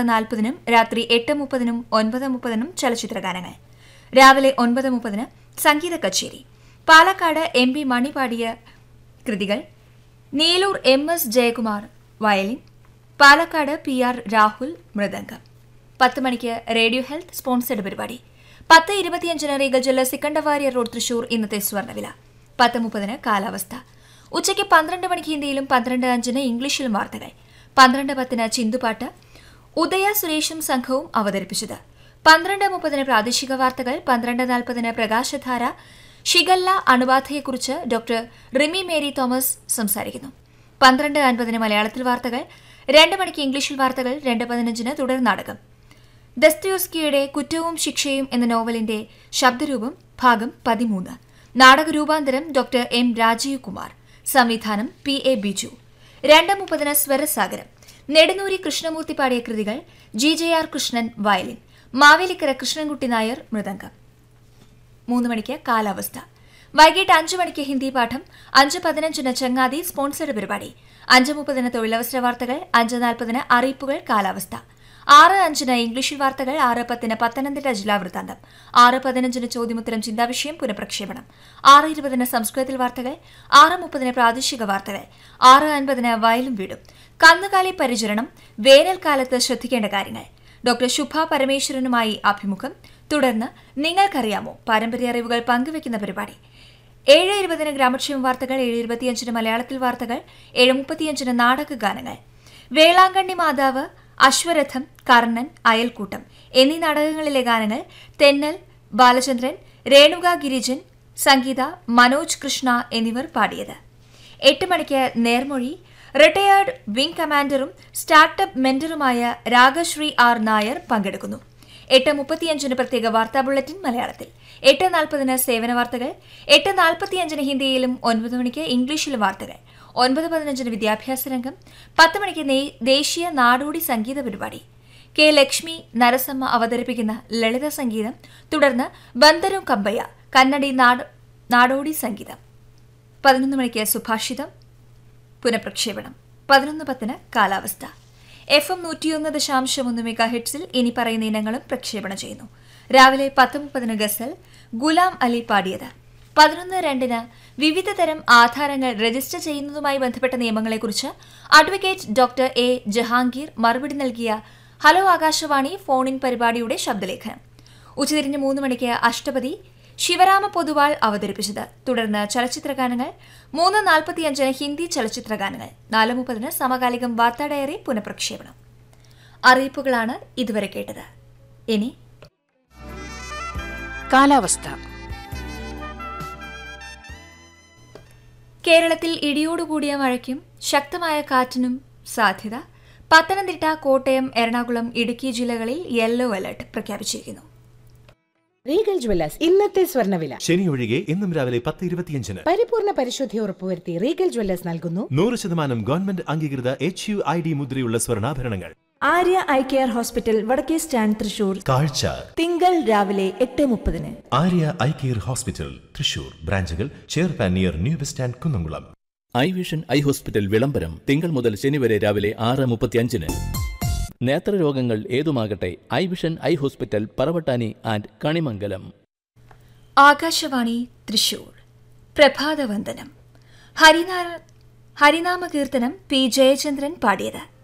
ആറ് നാൽപ്പതിനും രാത്രി എട്ട് മുപ്പതിനും ഒൻപത് മുപ്പതിനും ചലച്ചിത്രഗാനങ്ങൾ രാവിലെ ഒൻപത് മുപ്പതിന് സംഗീത കച്ചേരി പാലക്കാട് എം പി മണി പാടിയ കൃതികൾ Neelur M S Jayakumar violin Palakkad P R Rahul mridangam പത്ത് മണിക്ക് റേഡിയോ ഹെൽത്ത് സ്പോൺസർഡ് പരിപാടി പത്ത് ഇരുപത്തിയഞ്ചിന് റീഗൽ ജില്ല സിക്കണ്ടവാരിയർ റോഡ് തൃശൂർ ഇന്നത്തെ സ്വർണ്ണവില പത്ത് മുപ്പതിന് കാലാവസ്ഥ ഉച്ചയ്ക്ക് പന്ത്രണ്ട് മണിക്ക് ഹിന്ദിയിലും പന്ത്രണ്ട് അഞ്ചിന് ഇംഗ്ലീഷിലും വാർത്തകൾ പന്ത്രണ്ട് പത്തിന് ചിന്തുപാട്ട് ഉദയ സുരേഷും സംഘവും അവതരിപ്പിച്ചത് പന്ത്രണ്ട് മുപ്പതിന് പ്രാദേശിക വാർത്തകൾ പന്ത്രണ്ട് നാൽപ്പതിന് പ്രകാശധാര ഷിഗല്ല അണുബാധയെക്കുറിച്ച് ഡോക്ടർ റിമി മേരി തോമസ് സംസാരിക്കുന്നു പന്ത്രണ്ട് അൻപതിന് മലയാളത്തിൽ വാർത്തകൾ രണ്ട് മണിക്ക് ഇംഗ്ലീഷിൽ വാർത്തകൾ രണ്ട് പതിനഞ്ചിന് തുടർ നാടകം ദസ്തയോസ്കിയുടെ കുറ്റവും ശിക്ഷയും എന്ന നോവലിന്റെ ശബ്ദരൂപം ഭാഗം പതിമൂന്ന് നാടകരൂപാന്തരം ഡോക്ടർ എം രാജീവ് കുമാർ സംവിധാനം പി എ ബിജു രണ്ട് മുപ്പതിന് സ്വരസാഗരം നെടുന്നൂരി കൃഷ്ണമൂർത്തി പാടിയ കൃതികൾ G J R Krishnan violin Mavelikkara Krishnankutty Nair mridangam മൂന്ന് മണിക്ക് കാലാവസ്ഥ വൈകിട്ട് അഞ്ച് മണിക്ക് ഹിന്ദി പാഠം അഞ്ച് പതിനഞ്ചിന് ചങ്ങാതി സ്പോൺസർഡ് പരിപാടി അഞ്ച് മുപ്പതിന് തൊഴിലവസര വാർത്തകൾ അഞ്ച് നാൽപ്പതിന് അറിയിപ്പുകൾ കാലാവസ്ഥ ആറ് അഞ്ചിന് ഇംഗ്ലീഷിൽ വാർത്തകൾ ആറ് പത്തിന് പത്തനംതിട്ട ജില്ലാ വൃത്താന്തം ആറ് പതിനഞ്ചിന് ചോദ്യമുത്തരം ചിന്താവിഷയം പുനഃപ്രക്ഷേപണം ആറ് ഇരുപതിന് സംസ്കൃതത്തിൽ വാർത്തകൾ ആറ് മുപ്പതിന് പ്രാദേശിക വാർത്തകൾ ആറ് അൻപതിന് വയലും വീടും കന്നുകാലി പരിചരണം വേനൽക്കാലത്ത് ശ്രദ്ധിക്കേണ്ട കാര്യങ്ങൾ ഡോക്ടർ ശുഭ പരമേശ്വരനുമായി അഭിമുഖം തുടർന്ന് നിങ്ങൾക്കറിയാമോ പാരമ്പര്യ അറിവുകൾ പങ്കുവയ്ക്കുന്ന പരിപാടി ഏഴ് ഇരുപതിന് ഗ്രാമക്ഷേമ വാർത്തകൾ ഏഴ് ഇരുപത്തിയഞ്ചിന് മലയാളത്തിൽ വാർത്തകൾ ഏഴ് മുപ്പത്തിയഞ്ചിന് നാടക ഗാനങ്ങൾ വേളാങ്കണ്ണി മാതാവ് അശ്വരഥം കർണൻ അയൽക്കൂട്ടം എന്നീ നാടകങ്ങളിലെ ഗാനങ്ങൾ തെന്നൽ ബാലചന്ദ്രൻ രേണുക ഗിരിജൻ സംഗീത മനോജ് കൃഷ്ണ എന്നിവർ പാടിയത് എട്ട് മണിക്ക് നേർമൊഴി റിട്ടയേർഡ് വിംഗ് കമാൻഡറും സ്റ്റാർട്ടപ്പ് മെന്ററുമായ രാഗശ്രീ ആർ നായർ പങ്കെടുക്കുന്നു എട്ട് മുപ്പത്തിയഞ്ചിന് പ്രത്യേക വാർത്താ ബുള്ളറ്റിൻ മലയാളത്തിൽ എട്ട് നാൽപ്പതിന് സേവന വാർത്തകൾ എട്ട് നാൽപ്പത്തിയഞ്ചിന് ഹിന്ദിയിലും ഒൻപത് മണിക്ക് ഇംഗ്ലീഷിലും വാർത്തകൾ ഒൻപത് പതിനഞ്ചിന് വിദ്യാഭ്യാസ രംഗം പത്ത് മണിക്ക് നേ- ദേശീയ നാടോടി സംഗീത പരിപാടി കെ ലക്ഷ്മി നരസമ്മ അവതരിപ്പിക്കുന്ന ലളിത സംഗീതം തുടർന്ന് ബന്ദരും കമ്പയ്യ കന്നഡി നാട് നാടോടി സംഗീതം പതിനൊന്ന് മണിക്ക് സുഭാഷിതം പുനഃപ്രക്ഷേപണം പതിനൊന്ന് പത്തിന് കാലാവസ്ഥ എഫ് എം നൂറ്റിയൊന്ന് ദശാംശം ഒന്ന് മെഗാ ഹിറ്റ്സിൽ ഇനി പറയുന്ന ഇനങ്ങളും പ്രക്ഷേപണം ചെയ്യുന്നു രാവിലെ പത്ത് മുപ്പതിന് ഗസൽ ഗുലാം അലി പാടിയത് പതിനൊന്ന് രണ്ടിന് വിവിധ തരം ആധാരങ്ങൾ രജിസ്റ്റർ ചെയ്യുന്നതുമായി ബന്ധപ്പെട്ട നിയമങ്ങളെക്കുറിച്ച് അഡ്വക്കേറ്റ് ഡോക്ടർ എ ജഹാംഗീർ മറുപടി നൽകിയ ഹലോ ആകാശവാണി ഫോൺ ഇൻ പരിപാടിയുടെ ശബ്ദലേഖനം ഉച്ചതിരിഞ്ഞ് മൂന്ന് മണിക്ക് അഷ്ടപതി ശിവരാമ പൊതുവാൾ അവതരിപ്പിച്ചത് തുടർന്ന് ചലച്ചിത്രഗാനങ്ങൾ മൂന്ന് നാൽപ്പത്തിയഞ്ചിന് ഹിന്ദി ചലച്ചിത്രഗാനങ്ങൾ നാല് മുപ്പതിന് സമകാലികം വാർത്താ ഡയറി പുനഃപ്രക്ഷേപണം അറിയിപ്പുകളാണ് ഇതുവരെ കേട്ടത് ഇനി കാലാവസ്ഥ കേരളത്തിൽ ഇടിയോടുകൂടിയ മഴയ്ക്കും ശക്തമായ കാറ്റിനും സാധ്യത പത്തനംതിട്ട കോട്ടയം എറണാകുളം ഇടുക്കി ജില്ലകളിൽ യെല്ലോ അലർട്ട് പ്രഖ്യാപിച്ചിരിക്കുന്നു റീഗൽ ജ്വല്ലേഴ്സ് ഇന്നത്തെ സ്വർണ്ണവില ശനി ഒഴികെ എന്നും രാവിലെ പത്ത് ഇരുപത്തിയഞ്ചിന് പരിപൂർണ പരിശുദ്ധി ഉറപ്പുവരുത്തി റീഗൽ ജ്വല്ലേഴ്സ് നൽകുന്നു നൂറ് ശതമാനം ഗവൺമെന്റ് അംഗീകൃത എച്ച് യു ഐ ഡി മുദ്രയുള്ള സ്വർണ്ണാഭരണങ്ങൾ ആര്യ ഐ കെയർ ഹോസ്പിറ്റൽ വടക്കേ സ്റ്റാൻഡ് തൃശൂർ കാഴ്ച തിങ്കൾ രാവിലെ എട്ട് മുപ്പതിന് Arya eye care hospital Thrissur ബ്രാഞ്ചുകൾ ചെയർപാൻ near new bus stand Kunnamkulam eye vision eye hospital വിളംബരം തിങ്കൾ മുതൽ ശനി വരെ രാവിലെ ആറ് മുപ്പത്തിയഞ്ചിന് നേത്രരോഗങ്ങൾ ഏതുമാകട്ടെ eye vision eye hospital Paravattani and Kanimangalam Akashvani Thrissur പ്രഭാതവന്ദനം ഹരിനാര ഹരിനാമകീർത്തനം പി ജയചന്ദ്രൻ പാടിയത്